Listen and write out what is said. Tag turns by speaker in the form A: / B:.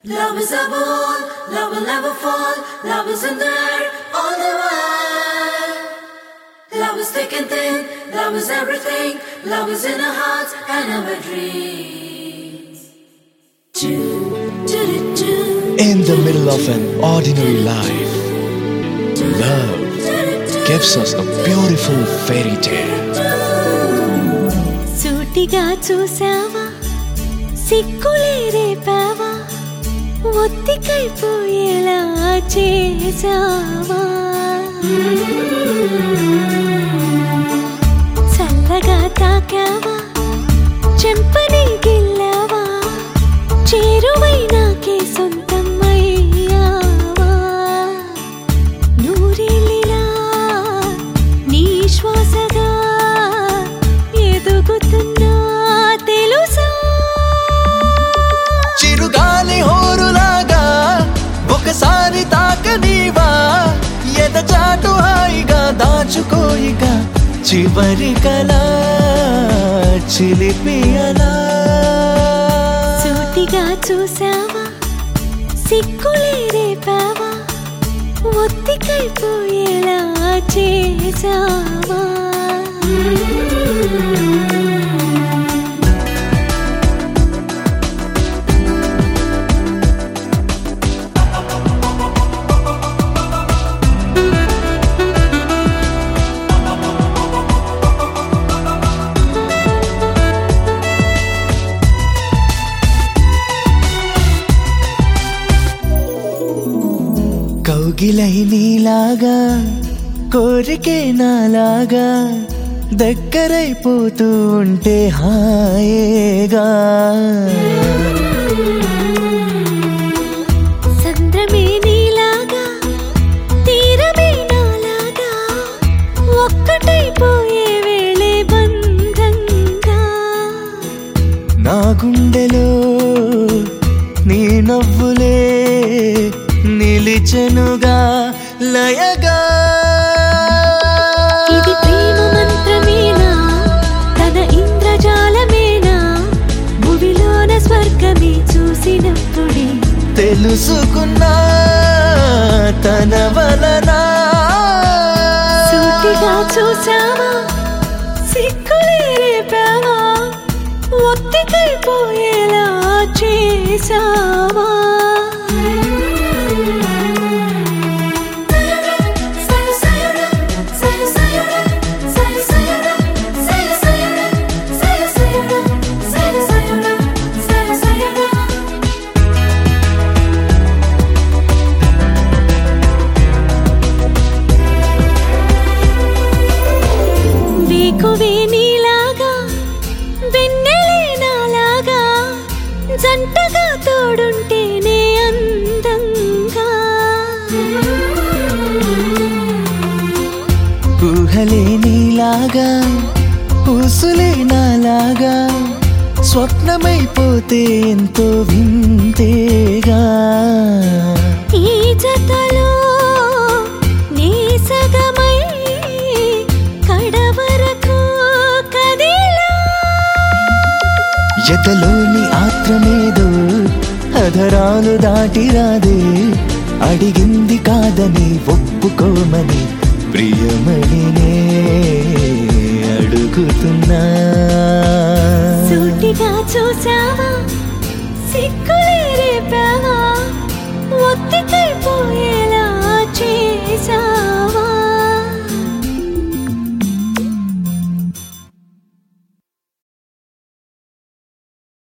A: Love is a ball, love will never fall. Love is in there all the while. Love is thick and thin, love is everything. Love is in our hearts and our dreams. Do, do, do, do,
B: In the middle of an ordinary life, love gives us a beautiful fairy tale.
C: సూటిగా చూసావా సిక్కులే రేపావా ఒత్తికైపోయేలా చేసావా చల్లగా తాకావా చెంపని గిల్లావా చేరువైనాకే సొంతం అయ్యావా నూరేలిలా నీ శ్వాసగా ఎదుగుతున్నా తెలుసా
B: చిరుగాలి హోరులాగా ఒకసారి తాకనీవా ఎదచాటు హాయిగా దాచుకోయిగా చివరి కలా చిలిపి అలా
C: సూటిగా చూసావా సిక్కులే రేపావా ఒత్తికైపోయేలా చేసావా
B: కౌగిలై నీలాగా కోరికే నాలాగా దగ్గరైపోతూ ఉంటే హాయేగా
C: సంద్రమే నీలాగా తీరమే నాలాగా ఒక్కటైపోయే వేళే బంధంగా
B: నా గుండెలో నీ నవ్వులే నిలిచెనుగా లయగా
C: ఇది ప్రేమ మంత్రమేనా తన ఇంద్రజాలమేనా భువిలోన స్వర్గమే చూసినప్పుడే
B: తెలుసుకున్నా తన వలన
C: సూటిగా చూసావా సిక్కులే రేపావా ఒత్తికైపోయేలా చేసావా వేకువే నీలాగా వెన్నెలే నాలాగా జంటగా తోడుంటేనే అందంగా
B: ఊహలే నీలాగా ఊసులే నాలాగా స్వప్నమైపోతే ఎంతో వింతేగా
C: ఈ జతలో నీ సగమై కడవరకు కదిలా
B: ఎదలోని ఆత్రమేదో అధరాలు దాటి రాదే అడిగింది కాదని ఒప్పుకోమని ప్రియమణినే అడుగుతున్నా
C: సూటిగా చూసావా